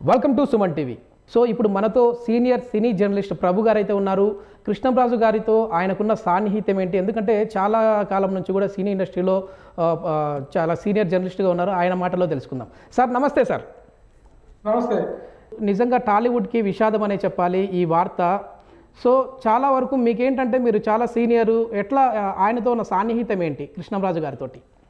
Welcome to Suman TV so ఇప్పుడు మనతో senior సినీ journalist ప్రభు గారు అయితే ఉన్నారు కృష్ణరాజు గారితో ఆయనకున్న సాన్నిహిత్యం ఏంటి ఎందుకంటే చాలా కాలం నుంచి కూడా సినీ ఇండస్ట్రీలో ఆ, ఆ, చాలా సీనియర్ జర్నలిస్ట్గా ఉన్నారు ఆయన మాటలో తెలుసుకుందాం సార్ నమస్తే సార్ నమస్తే నిజంగా టాలీవుడ్కి విషాదం అనే చెప్పాలి ఈ వార్త సో చాలా వరకు మీకేంటంటే మీరు చాలా సీనియరు ఎట్లా ఆ, ఆయనతో ఉన్న సాన్నిహిత్యం ఏంటి కృష్ణరాజు గారితో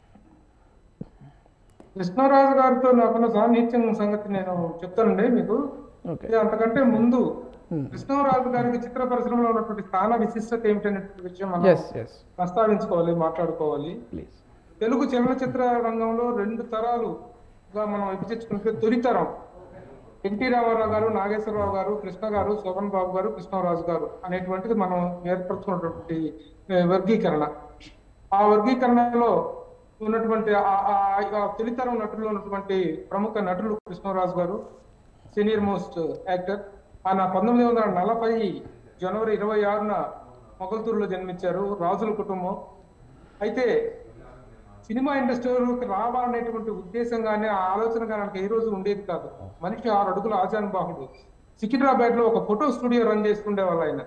కృష్ణరాజు గారితో నాకున్న సాన్నిహిత్యం సంగతి నేను చెప్తానండి మీకు ఓకే ఇది అంతకంటే ముందు కృష్ణరాజు గారికి చిత్ర పరిశ్రమలో ఉన్నటువంటి స్థాన విశిష్టత ఏమిటనేటువంటి విషయం మనం ఎస్ ఎస్ ప్రస్తావించుకోవాలి మాట్లాడుకోవాలి ప్లీజ్ తెలుగు చలనచిత్ర రంగంలో రెండు తరాలుగా మనం విభజించుకుంటే తొలి తరం ఎన్టీ రామారావు గారు నాగేశ్వరరావు గారు కృష్ణ గారు శోభన్ బాబు గారు కృష్ణరాజు గారు అనేటువంటిది మనం ఏర్పరచుకున్నటువంటి ఏ, వర్గీకరణ ఆ వర్గీకరణలో ఉన్నటువంటి ఆ- ఆ- ఆ తొలితరం నటుల్లో ఉన్నటువంటి ప్రముఖ నటులు కృష్ణరాజు గారు సీనియర్ మోస్ట్ యాక్టర్ ఆయన పంతొమ్మిది వందల నలభై జనవరి ఇరవై ఆరున మొగల్తూరులో జన్మించారు రాజుల కుటుంబం అయితే సినిమా ఇండస్ట్రీలోకి రావాలనేటువంటి ఉద్దేశం కానీ ఆ ఆలోచన కానీ ఆయనకి ఏ రోజు ఉండేది కాదు మనిషి ఆరు అడుగుల ఆజానుబాహుడు సికింద్రాబాద్ లో ఒక ఫోటో స్టూడియో రన్ చేసుకునే వాళ్ళు ఆయన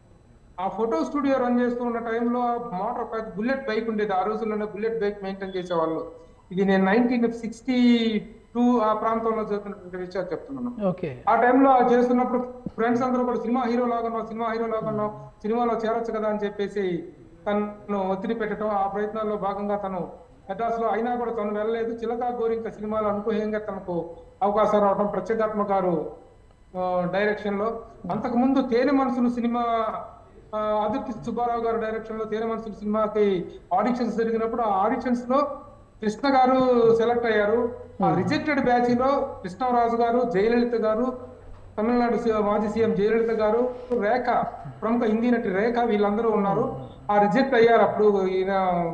ఆ ఫోటో స్టూడియో రన్ చేస్తున్న టైంలో మోటార్ బైక్ బుల్లెట్ బైక్ ఉండేది ఆ రోజుల్లోనే బుల్లెట్ బైక్ మెయింటైన్ చేసేవాళ్ళు ఇది నేను నైన్టీన్ సిక్స్టీ టూ ఆ ప్రాంతంలో చదువుతున్నటువంటి విషయాలు చెప్తున్నాను ఓకే ఆ టైంలో చేస్తున్నప్పుడు ఫ్రెండ్స్ అందరూ కూడా సినిమా హీరో లాగా ఉన్నావు సినిమా హీరో లాగా ఉన్నావు సినిమాలో చేరొచ్చు కదా అని చెప్పేసి తను ఒత్తిడి పెట్టడం ఆ ప్రయత్నాల్లో భాగంగా తను మెడ్రాస్ లో అయినా కూడా తను వెళ్ళలేదు చిలకా గోరింక సినిమాలో అనుకూలంగా తనకు అవకాశం రావడం ప్రత్యేగాత్మ గారు డైరెక్షన్ లో అంతకు ముందు తేనె మనసులు సినిమా ఆ, ఆదిత్య సుబ్బారావు గారు డైరెక్షన్ లో తేనె మనసులు సినిమాకి ఆడిషన్స్ జరిగినప్పుడు ఆ ఆడిషన్స్ లో కృష్ణ గారు సెలెక్ట్ అయ్యారు ఆ రిజెక్టెడ్ బ్యాచ్ లో కృష్ణరాజు గారు జయలలిత గారు తమిళనాడు సి- మాజీ సీఎం జయలలిత గారు రేఖ ప్రముఖ హిందీ నటి రేఖ వీళ్ళందరూ ఉన్నారు ఆ రిజెక్ట్ అయ్యారు అప్పుడు ఈయన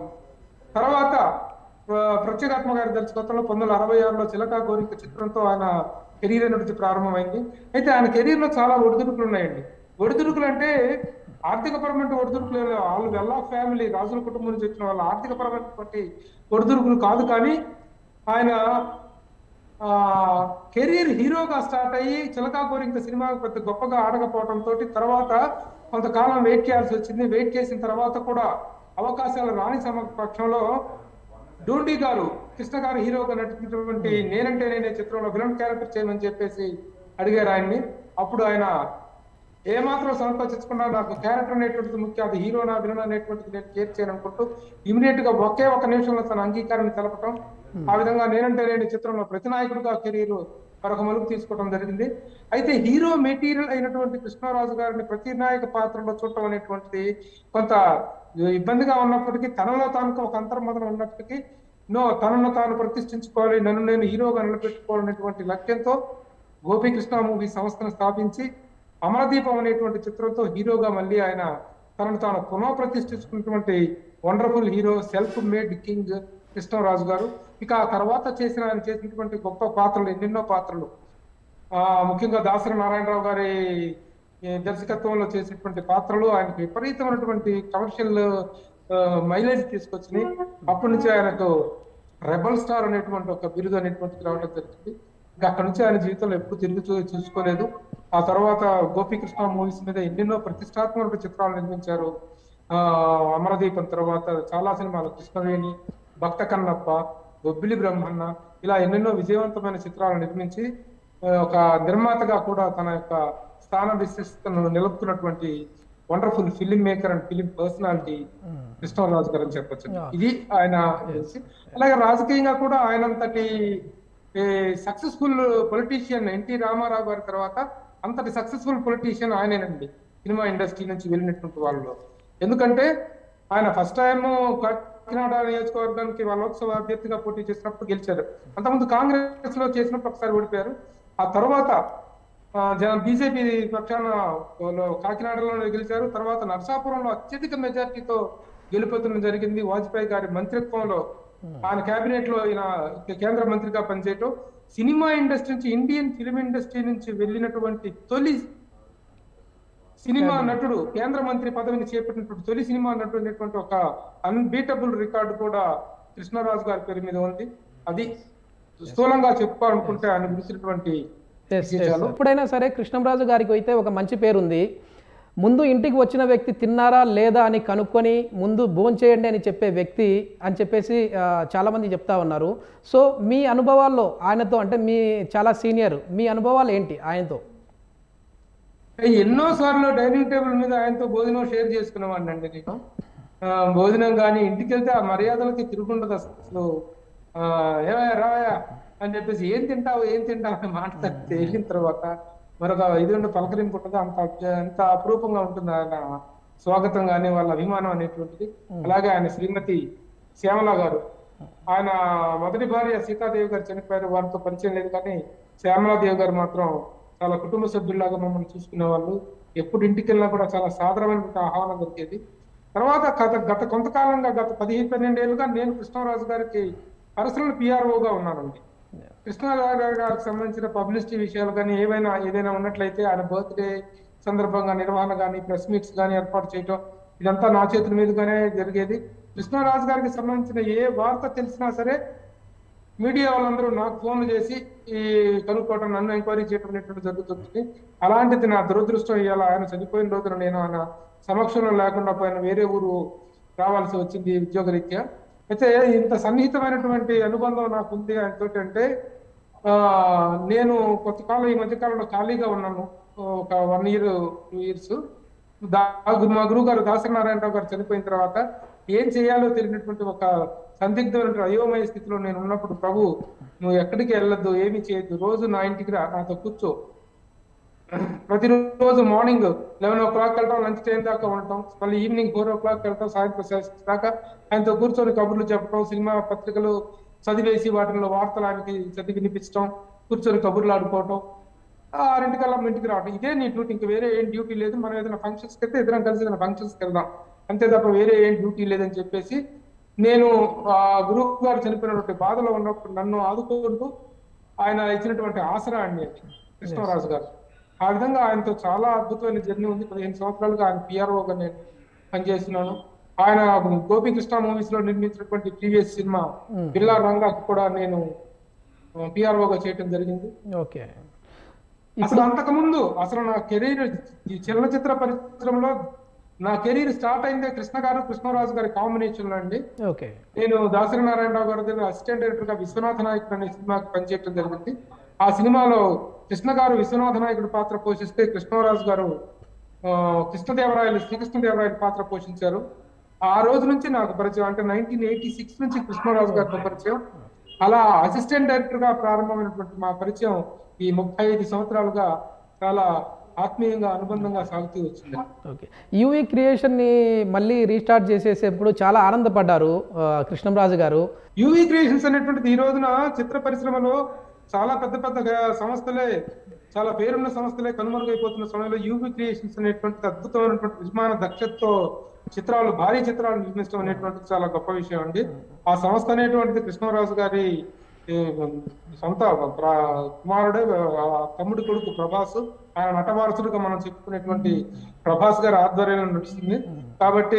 తర్వాత ఆ, ప్రత్యేగాత్మ గారి దర్శకత్వంలో పంతొమ్మిది వందల అరవై ఆరులో చిలకా కోరిక చిత్రంతో ఆయన కెరీర్ అనేది ప్రారంభమైంది అయితే ఆయన కెరీర్ లో చాలా ఒడిదుడుకులు ఉన్నాయండి ఒడిదుడుకులు అంటే ఆర్థిక పరమైన ఒడిదుడుకులు ఏం లేవు. వాళ్ళు వెల్లా ఫ్యామిలీ రాజుల కుటుంబం నుంచి వచ్చిన వాళ్ళ ఆర్థిక పరమైనటువంటి ఒడిదుడుకులు కాదు కానీ ఆయన ఆ కెరీర్ హీరోగా స్టార్ట్ అయ్యి చిలకా కోరింక సినిమా పెద్ద గొప్పగా ఆడకపోవడం తోటి తర్వాత కొంతకాలం వెయిట్ చేయాల్సి వచ్చింది వెయిట్ చేసిన తర్వాత కూడా అవకాశాలు రాని సమ పక్షంలో డోండి గారు కృష్ణ గారు హీరోగా నటించినటువంటి నేనంటే నేనే చిత్రంలో విలన్ క్యారెక్టర్ చేయమని చెప్పేసి అడిగారు ఆయన్ని అప్పుడు ఆయన ఏమాత్రం సంకోచించకుండా నాకు క్యారెక్టర్ అనేటువంటిది ముఖ్యం అది హీరోనా విలన్ అనేటువంటిది నేను కేర్ చేయాలనుకుంటూ ఇమీడియట్ గా ఒకే ఒక నిమిషంలో తన అంగీకారాన్ని తెలపటం ఆ విధంగా నేనంటే నేను చిత్రంలో ప్రతినాయకుడిగా కెరీర్ మరొక మలుపు తీసుకోవడం జరిగింది అయితే హీరో మెటీరియల్ అయినటువంటి కృష్ణరాజు గారిని ప్రతినాయక పాత్రలో చూడటం అనేటువంటిది కొంత ఇబ్బందిగా ఉన్నప్పటికీ తనలో తాను ఒక అంతర్మదనం ఉన్నప్పటికీ నో తనను తాను ప్రతిష్ఠించుకోవాలి నన్ను నేను హీరోగా నిలబెట్టుకోవాలనేటువంటి లక్ష్యంతో గోపీకృష్ణ మూవీ సంస్థను స్థాపించి అమరదీపం అనేటువంటి చిత్రంతో హీరోగా మళ్ళీ ఆయన తనను తాను పునః ప్రతిష్ఠించుకున్నటువంటి wonderful hero self made king Krishnaraju గారు ఇక ఆ తర్వాత చేసిన ఆయన చేసినటువంటి గొప్ప పాత్రలు ఎన్నెన్నో పాత్రలు ఆ ముఖ్యంగా దాసరి నారాయణరావు గారి ఈ దర్శకత్వంలో చేసినటువంటి పాత్రలు ఆయనకు విపరీతమైనటువంటి కమర్షియల్ మైలేజ్ తీసుకొచ్చినాయి అప్పటి నుంచి ఆయనకు రెబల్ స్టార్ అనేటువంటి ఒక బిరుదు అనేటువంటిది రావడం జరిగింది ఇంకా అక్కడి నుంచి ఆయన జీవితంలో ఎప్పుడు తిరిగి చూ- చూసుకోలేదు ఆ తర్వాత గోపీకృష్ణ మూవీస్ మీద ఎన్నెన్నో ప్రతిష్టాత్మక చిత్రాలు నిర్మించారు ఆ అమరదీపం తర్వాత చాలా సినిమాలు కృష్ణవేణి భక్త కన్నప్ప బొబ్బిలి బ్రహ్మన్న ఇలా ఎన్నెన్నో విజయవంతమైన చిత్రాలు నిర్మించి ఆ, ఒక నిర్మాతగా కూడా తన యొక్క స్థాన విశిష్టతను నిలుపుతున్నటువంటి wonderful film maker and film personality Krishnaraju గారు అని చెప్పొచ్చు Yeah. ఇది ఆయన గురించి. అలాగే రాజకీయంగా కూడా ఆయనంతటి సక్సెస్ఫుల్ పొలిటీషియన్ ఎన్టీ రామారావు గారి తర్వాత అంతటి సక్సెస్ఫుల్ పొలిటీషియన్ ఆయనేనండి సినిమా ఇండస్ట్రీ నుంచి వెళ్ళినటువంటి వాళ్ళు ఎందుకంటే ఆయన ఫస్ట్ టైం కాకినాడ నియోజకవర్గానికి వాళ్ళ లోక్సభ అభ్యర్థిగా పోటీ చేసినప్పుడు గెలిచారు అంతకుముందు కాంగ్రెస్ లో చేసినప్పుడు ఒకసారి ఓడిపోయారు ఆ తర్వాత ఆ, జన బీజేపీ పక్షాన వాళ్ళు కాకినాడలో గెలిచారు తర్వాత నర్సాపురంలో అత్యధిక మెజార్టీతో గెలుపొందడం జరిగింది వాజ్పేయి గారి మంత్రిత్వంలో ఆయన కేబినెట్ లో ఈయన కేంద్ర మంత్రిగా పనిచేయటం సినిమా ఇండస్ట్రీ నుంచి ఇండియన్ ఫిలిం ఇండస్ట్రీ నుంచి వెళ్ళినటువంటి తొలి సినిమా నటుడు కేంద్ర మంత్రి పదవిని చేపట్టినటువంటి తొలి సినిమా నటుడు అనేటువంటి ఒక అన్బీటబుల్ రికార్డు కూడా కృష్ణరాజు గారి పేరు మీద ఉంది అది స్థూలంగా చెప్పుకోవాలనుకుంటే ఆయన గురించినటువంటి Yes, yes. ఎప్పుడైనా సరే కృష్ణంరాజు గారికి అయితే ఒక మంచి పేరు ఉంది ముందు ఇంటికి వచ్చిన వ్యక్తి తిన్నారా లేదా అని కనుక్కొని ముందు భోంచేయండి అని చెప్పే వ్యక్తి అని చెప్పేసి ఆ, చాలామంది చెప్తా ఉన్నారు సో మీ అనుభవాల్లో ఆయనతో అంటే మీ చాలా సీనియర్ మీ అనుభవాలు ఏంటి ఆయనతో ఎన్నో సార్లు డైనింగ్ టేబుల్ మీద ఆయనతో భోజనం షేర్ చేసుకునేవాడిని అండి నేను ఆ, భోజనం కానీ ఇంటికి వెళ్తే ఆ మర్యాదలకి తిరుగుండదు అసలు ఆ, ఏమయ్యా రావయ్యా అని చెప్పేసి ఏం తింటావు ఏం తింటావు అని మాట్లాడితే వెళ్ళిన తర్వాత మరొక ఇది ఉండి పలకరింపు ఉంటుంది అంత అంత అపురూపంగా ఉంటుంది ఆయన స్వాగతం కానీ వాళ్ళ అభిమానం అనేటువంటిది అలాగే ఆయన శ్రీమతి శ్యామల గారు ఆయన మొదటి భార్య సీతాదేవి గారు చనిపోయారు వారితో పరిచయం లేదు కానీ శ్యామలాదేవి గారు మాత్రం చాలా కుటుంబ సభ్యుల్లాగా మమ్మల్ని చూసుకునే వాళ్ళు ఎప్పుడు ఇంటికి వెళ్ళినా కూడా చాలా సాధారణమైన ఆహ్వానం దొరికేది తర్వాత గత గత కొంతకాలంగా గత పదిహేను పన్నెండేళ్లుగా నేను కృష్ణరాజు గారికి పర్సనల్ పిఆర్ఓగా ఉన్నానండి కృష్ణరాజు గారికి సంబంధించిన పబ్లిసిటీ విషయాలు కానీ ఏవైనా ఏదైనా ఉన్నట్లయితే ఆయన బర్త్డే సందర్భంగా నిర్వహణ కానీ ప్రెస్ మీట్స్ కానీ ఏర్పాటు చేయటం ఇదంతా నా చేతుల మీదుగానే జరిగేది కృష్ణరాజు గారికి సంబంధించిన ఏ వార్త తెలిసినా సరే మీడియా వాళ్ళందరూ నాకు ఫోన్లు చేసి ఈ కనుక్కోవటం నన్ను ఎంక్వైరీ చేయడం అనేటువంటి జరుగుతుంది అలాంటిది నా దురదృష్టం ఇవాళ ఆయన చనిపోయిన రోజున నేను ఆయన సమక్షంలో లేకుండా పోయిన వేరే ఊరు రావాల్సి వచ్చింది ఉద్యోగరీత్యా అయితే ఇంత సన్నిహితమైనటువంటి అనుబంధం నాకు ఉంది ఆయనతోటి అంటే ఆ నేను కొంతకాలం ఈ మధ్య కాలంలో ఖాళీగా ఉన్నాను ఒక వన్ ఇయర్ టూ ఇయర్స్ దా మా గురువు గారు దాసనారాయణరావు గారు చనిపోయిన తర్వాత ఏం చేయాలో తెలియనటువంటి ఒక సందిగ్ధమైన అయోమయ స్థితిలో నేను ఉన్నప్పుడు ప్రభు నువ్వు ఎక్కడికి వెళ్ళొద్దు ఏమి చేయొద్దు రోజు నా ఇంటికి రా నాతో కూర్చో ప్రతిరోజు మార్నింగ్ లెవెన్ ఓ క్లాక్ వెళ్ళటం లంచ్ టైం దాకా ఉండటం మళ్ళీ ఈవినింగ్ ఫోర్ ఓ క్లాక్ వెళ్ళటం సాయంత్రం సిక్స్ దాకా ఆయనతో కూర్చొని కబుర్లు చెప్పడం సినిమా పత్రికలు చదివేసి వాటిలో వార్తలు ఆయనకి చదివి వినిపించడం కూర్చొని కబుర్లు ఆడుకోవటం ఆరింటికల్లా మా ఇంటికి రావడం ఇదే నీ డ్యూటీ ఇంకా వేరే ఏం డ్యూటీ లేదు మనం ఏదైనా ఫంక్షన్స్కి వెళ్తే ఇద్దరం కలిసి ఏదైనా ఫంక్షన్స్కి వెళ్దాం అంతే తప్ప వేరే ఏం డ్యూటీ లేదని చెప్పేసి నేను ఆ గురువు గారు చనిపోయినటువంటి బాధలో ఉన్నప్పుడు నన్ను ఆదుకుంటూ ఆయన ఇచ్చినటువంటి ఆసరా అండి అది కృష్ణరాజు గారు ఆ విధంగా ఆయనతో చాలా అద్భుతమైన జర్నీ ఉంది పదిహేను సంవత్సరాలుగా ఆయన పిఆర్ఓగా నేను పనిచేస్తున్నాను ఆయన గోపీకృష్ణ మూవీస్ లో నిర్మించినటువంటి ప్రీవియస్ సినిమా బిల్లా రంగాకు కూడా నేను పిఆర్ఓగా చేయటం జరిగింది ఓకే అసలు అంతకు ముందు అసలు నా కెరీర్ ఈ చలనచిత్ర పరిశ్రమలో నా కెరీర్ స్టార్ట్ అయిందే కృష్ణ గారు కృష్ణరాజు గారి కాంబినేషన్ లో అండి ఓకే నేను దాసరి నారాయణరావు గారి దగ్గర అసిస్టెంట్ డైరెక్టర్ గా విశ్వనాథ నాయకుడు అనే సినిమాకి పనిచేయడం జరిగింది ఆ సినిమాలో కృష్ణ గారు విశ్వనాథ నాయకుడు పాత్ర పోషిస్తే కృష్ణరాజు గారు ఆ, కృష్ణదేవరాయలు శ్రీకృష్ణదేవరాయలు పాత్ర పోషించారు ఆ రోజు నుంచి నాకు పరిచయం అంటే నైన్టీన్ ఎయిటీ సిక్స్ నుంచి కృష్ణరాజు గారితో పరిచయం అలా అసిస్టెంట్ డైరెక్టర్ గా ప్రారంభమైనటువంటి మా పరిచయం ఈ ముప్పై ఐదు సంవత్సరాలుగా చాలా ఆత్మీయంగా అనుబంధంగా సాగుతూ వచ్చింది ఓకే యూవీ క్రియేషన్ని మళ్ళీ రీస్టార్ట్ చేసేసేప్పుడు చాలా ఆనందపడ్డారు ఆ, కృష్ణంరాజు గారు యూవీ క్రియేషన్స్ అనేటువంటిది ఈ రోజున చిత్ర పరిశ్రమలో చాలా పెద్ద పెద్ద గా- సంస్థలే చాలా పేరున్న సంస్థలే కనుమరుగైపోతున్న సమయంలో యూవీ క్రియేషన్స్ అనేటువంటి అద్భుతమైనటువంటి నిర్మాణ దక్షతతో చిత్రాలు భారీ చిత్రాలు నిర్మించడం అనేటువంటిది చాలా గొప్ప విషయం అండి ఆ సంస్థ అనేటువంటిది కృష్ణరాజు గారి ఏ, సొంత ప్ర- కుమారుడే ఆ తమ్ముడి కొడుకు ప్రభాస్ ఆయన నటవారసుడుగా మనం చెప్పుకునేటువంటి ప్రభాస్ గారి ఆధ్వర్యంలో నడుస్తుంది కాబట్టి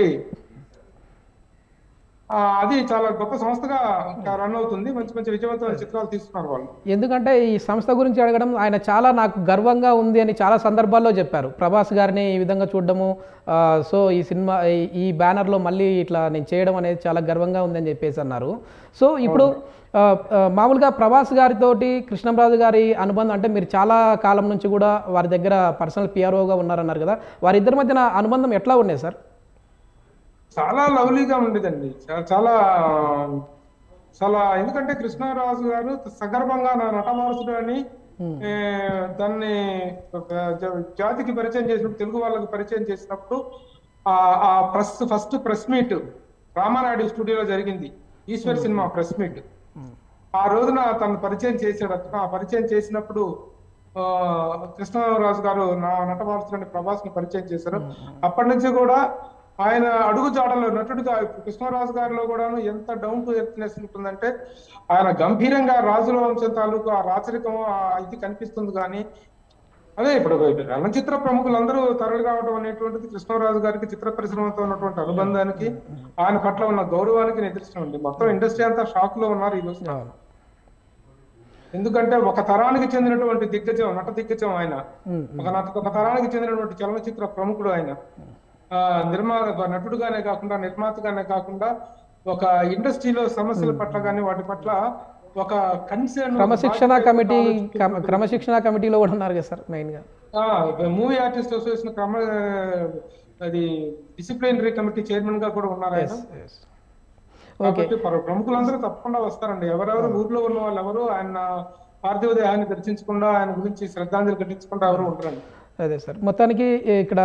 ఆ, అది చాలా గొప్ప సంస్థగా రన్ అవుతుంది మంచి మంచి విజయవంతమైన చిత్రాలు తీస్తున్నారు వాళ్ళు ఎందుకంటే ఈ సంస్థ గురించి అడగడం ఆయన చాలా నాకు గర్వంగా ఉంది అని చాలా సందర్భాల్లో చెప్పారు ప్రభాస్ గారిని ఈ విధంగా చూడడము ఆ, సో ఈ సినిమా ఈ- ఈ బ్యానర్లో మళ్ళీ ఇట్లా నేను చేయడం అనేది చాలా గర్వంగా ఉందని చెప్పేసి అన్నారు సో ఇప్పుడు ఆ, ఆ, మామూలుగా ప్రభాస్ గారితోటి కృష్ణంరాజు గారి అనుబంధం అంటే మీరు చాలా కాలం నుంచి కూడా వారి దగ్గర పర్సనల్ పిఆర్ఓగా ఉన్నారన్నారు కదా వారిద్దరి మధ్యన అనుబంధం ఎట్లా ఉన్నాయి సార్ చాలా లవ్లీగా ఉండేదండి చా- చాలా చాలా ఎందుకంటే కృష్ణరాజు గారు సగర్భంగా నా నటవారసుడు అని ఏ, దాన్ని ఒక జ- జాతికి పరిచయం చేసినప్పుడు తెలుగు వాళ్ళకి పరిచయం చేసినప్పుడు ఆ ఆ press first press meet Ramanaidu స్టూడియోలో జరిగింది ఈశ్వర్ సినిమా ప్రెస్ మీట్ ఆ రోజున తను పరిచయం చేశాడు అతను ఆ పరిచయం చేసినప్పుడు ఆ, కృష్ణరాజు గారు నా నటవారసులని ప్రభాస్ ని పరిచయం చేశారు అప్పటి నుంచి కూడా ఆయన అడుగు జాడలో నటుడుగా ఇప్పుడు కృష్ణరాజు గారిలో కూడాను ఎంత డౌన్ టు ఎర్త్నెస్ ఉంటుందంటే ఆయన గంభీరంగా రాజుల వంశం తాలూకు ఆ రాచరికం ఆ ఇది కనిపిస్తుంది కానీ అదే ఇప్పుడు చలనచిత్ర ప్రముఖులందరూ తరలి రావడం అనేటువంటిది కృష్ణరాజు గారికి చిత్ర పరిశ్రమతో ఉన్నటువంటి అనుబంధానికి ఆయన పట్ల ఉన్న గౌరవానికి నిదర్శనం ఉంది మొత్తం ఇండస్ట్రీ అంతా షాక్ లో ఉన్నారు ఈ రోజు అవును ఎందుకంటే ఒక తరానికి చెందినటువంటి దిగ్గజం నట దిగ్గజం ఆయన ఉమ్, ఒక నట ఒక తరానికి చెందినటువంటి చలనచిత్ర ప్రముఖుడు ఆయన ఆ నిర్మా నటుడుగానే కాకుండా నిర్మాతగానే కాకుండా ఒక ఇండస్ట్రీలో సమస్యల పట్ల కానీ వాటి పట్ల ఒక కన్సర్న్ క్రమశిక్షణ కమిటీ క్రమ- క్రమశిక్షణ కమిటీలో కూడా ఉన్నారు కదా సార్ మెయిన్గా మూవీ ఆర్టిస్ట్ అసోసియేషన్ క్రమ అది డిసిప్లినరీ కమిటీ చైర్మన్ గా కూడా ఉన్నారు ఆయన కాబట్టి ప్ర- ప్రముఖులందరూ తప్పకుండా వస్తారండి ఎవరెవరు ఊర్లో ఉన్న వాళ్ళు ఎవరు ఆయన పార్థివ దేహాన్ని దర్శించకుండా ఆయన గురించి శ్రద్ధాంజలి ఘటించకుండా ఎవరు ఉంటారండి అదే సార్ మొత్తానికి ఇక్కడ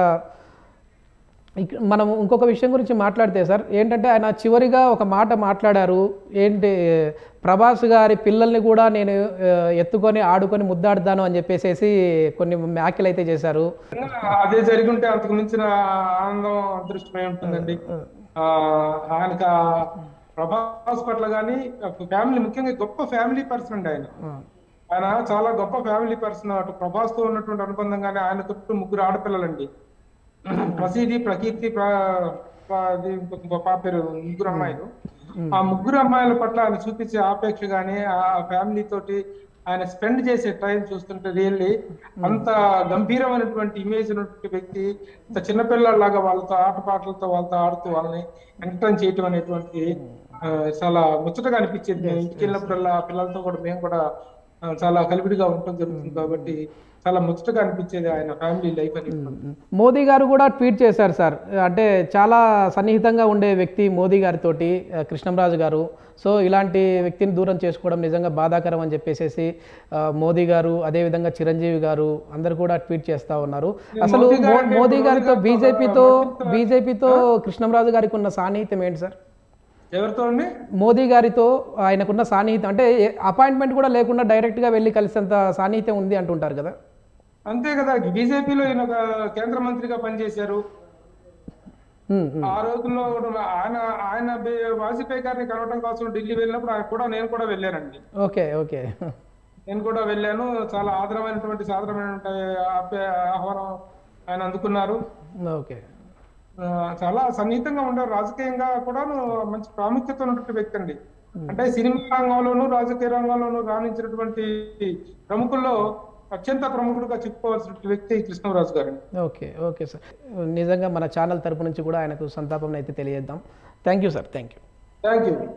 ఇక మనం ఇంకొక విషయం గురించి మాట్లాడితే సార్ ఏంటంటే ఆయన చివరిగా ఒక మాట మాట్లాడారు ఏంటి ప్రభాస్ గారి పిల్లల్ని కూడా నేను ఆ, ఎత్తుకొని ఆడుకొని ముద్దాడుతాను అని చెప్పేసి కొన్ని వ్యాఖ్యలు అయితే చేశారు అదే జరిగి ఉంటే అంతకు మించిన ఆనందం అదృష్టమై ఉంటుందండి ఆ ఆయనకు ఆ ప్రభాస్ పట్ల గాని ఫ్యామిలీ ముఖ్యంగా గొప్ప ఫ్యామిలీ పర్సన్ అండి ఆయన ఆ, ఆయన చాలా గొప్ప ఫ్యామిలీ పర్సన్ అటు ప్రభాస్ తో ఉన్నటువంటి అనుబంధం కానీ ఆయన చుట్టూ ముగ్గురు ఆడపిల్లలండి ప్రసీది ప్రకీర్తి ప్ర- ప్ర- అది ఇంకొక పాప పేరు ముగ్గురు అమ్మాయిలు ఆ ముగ్గురు అమ్మాయిల పట్ల ఆయన చూపించే ఆపేక్ష గానీ ఆ ఫ్యామిలీ తోటి ఆయన స్పెండ్ చేసే టైం చూస్తుంటే రియల్లీ అంత గంభీరమైనటువంటి ఇమేజ్ ఉన్నటువంటి వ్యక్తి ఇంత చిన్నపిల్లలాగా వాళ్ళతో ఆటపాటలతో వాళ్ళతో ఆడుతూ వాళ్ళని ఎంటర్టైన్ చేయటం అనేటువంటి ఆ, చాలా ముచ్చటగా అనిపించేది మేము ఇంటికి వెళ్ళినప్పుడల్లా ఆ పిల్లలతో కూడా మేము కూడా ఆ, చాలా కలివిడిగా ఉండటం జరుగుతుంది కాబట్టి చాలా ముచ్చటగా అనిపించేది ఆయన ఫ్యామిలీ లైఫ్ అని మోదీ గారు కూడా ట్వీట్ చేశారు సార్ అంటే చాలా సన్నిహితంగా ఉండే వ్యక్తి మోదీ గారితోటి ఆ, కృష్ణంరాజు గారు సో ఇలాంటి వ్యక్తిని దూరం చేసుకోవడం నిజంగా బాధాకరం అని చెప్పేసి ఆ, మోదీ గారు అదేవిధంగా చిరంజీవి గారు అందరు కూడా ట్వీట్ చేస్తూ ఉన్నారు అసలు మోదీ గారు మో- అంటే మోదీ మోదీ గారితో గారితో బీజేపీతో మధ్యస్థ- బీజేపీతో కృష్ణంరాజు గారికి ఉన్న సాన్నిహిత్యం ఏంటి సార్ ఎవరితో అండి మోదీ గారితో ఆయనకున్న సాన్నిహిత్యం అంటే అపాయింట్మెంట్ కూడా లేకుండా డైరెక్ట్గా వెళ్ళి కలిసేంత సాన్నిహిత్యం ఉంది అంటుంటారు కదా అంతే కదా బీజేపీలో ఈయన ఒక కేంద్ర మంత్రిగా పనిచేశారు ఉమ్, ఉమ్. ఆ రోజుల్లో కూడా ఆయన ఆయన బే- వాజ్పేయి గారిని కలవడం కోసం ఢిల్లీ వెళ్ళినప్పుడు ఆయన కూడా నేను కూడా వెళ్ళానండి ఓకే ఓకే నేను కూడా వెళ్ళాను చాలా ఆదరమైనటువంటి సాదరమైనటువంటి ఆప్య- ఆహ్వానం ఆయన అందుకున్నారు ఓకే ఆ, చాలా సన్నిహితంగా ఉండారు రాజకీయంగా కూడా మంచి ప్రాముఖ్యత ఉన్నటువంటి వ్యక్తి అండి అంటే సినిమా రంగంలోనూ రాజకీయ రంగంలోనూ రాణించినటువంటి ప్రముఖుల్లో అత్యంత ప్రముఖుడుగా చెప్పుకోవాల్సిన వ్యక్తి కృష్ణరాజు గారు ఓకే ఓకే సార్ నిజంగా మన ఛానల్ తరపు నుంచి కూడా ఆయనకు సంతాపం అయితే తెలియజేద్దాం thank you sir thank you thank you